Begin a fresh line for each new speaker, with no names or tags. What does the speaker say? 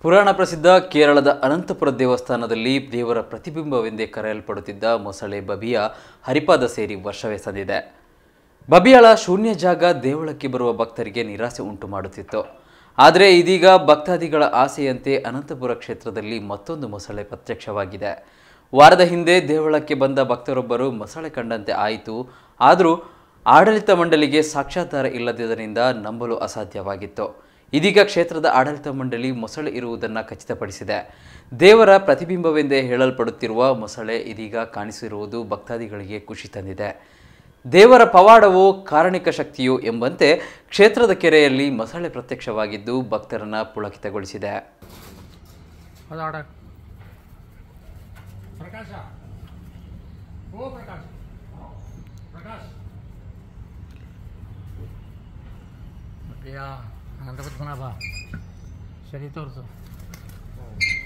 ಪುರಾಣ ಪ್ರಸಿದ್ಧ ಕೇರಳದ ಅನಂತಪುರ ದೇವಸ್ಥಾನದಲ್ಲಿ ದೇವರ ಪ್ರತಿಬಿಂಬವೆಂದೇ ಕರೆಯಲ್ಪಡುತ್ತಿದ್ದ ಮೊಸಳೆ ಬಬಿಯ ಹರಿಪಾದ ಸೇರಿ ವರ್ಷವೇ ಸಂದಿದೆ ಬಬಿಯಾಳ ಶೂನ್ಯ ಜಾಗ ದೇವಳಕ್ಕೆ ಬರುವ ಭಕ್ತರಿಗೆ ನಿರಾಸೆ ಉಂಟು ಮಾಡುತ್ತಿತ್ತು ಆದರೆ ಇದೀಗ ಭಕ್ತಾದಿಗಳ ಆಸೆಯಂತೆ ಅನಂತಪುರ ಕ್ಷೇತ್ರದಲ್ಲಿ ಮತ್ತೊಂದು ಮೊಸಳೆ ಪ್ರತ್ಯಕ್ಷವಾಗಿದೆ ವಾರದ ಹಿಂದೆ ದೇವಳಕ್ಕೆ ಬಂದ ಭಕ್ತರೊಬ್ಬರು ಮೊಸಳೆ ಕಂಡಂತೆ ಆಯಿತು ಆದರೂ ಆಡಳಿತ ಮಂಡಳಿಗೆ ಸಾಕ್ಷಾತ್ಕಾರ ಇಲ್ಲದಿದ್ದರಿಂದ ನಂಬಲು ಅಸಾಧ್ಯವಾಗಿತ್ತು ಇದೀಗ ಕ್ಷೇತ್ರದ ಆಡಳಿತ ಮಂಡಳಿ ಮೊಸಳೆ ಇರುವುದನ್ನು ಖಚಿತಪಡಿಸಿದೆ ದೇವರ ಪ್ರತಿಬಿಂಬವೆಂದೇ ಹೇಳಲ್ಪಡುತ್ತಿರುವ ಮೊಸಳೆ ಇದೀಗ ಕಾಣಿಸಿರುವುದು ಭಕ್ತಾದಿಗಳಿಗೆ ಖುಷಿ ತಂದಿದೆ ದೇವರ ಪವಾಡವೋ ಕಾರಣಿಕ ಶಕ್ತಿಯೋ ಎಂಬಂತೆ ಕ್ಷೇತ್ರದ ಕೆರೆಯಲ್ಲಿ ಮೊಸಳೆ ಪ್ರತ್ಯಕ್ಷವಾಗಿದ್ದು ಭಕ್ತರನ್ನ ಪುಳಕಿತಗೊಳಿಸಿದೆ
ಅದು ಆಡ ಪ್ರಕಾಶ ಓ ಪ್ರಕಾಶ್ ಪ್ರಕಾಶ್ ಪ್ರಿಯಾ ಅನಂತ ಪದ್ಮನಾಭ ಸರಿ ತೋರಿಸು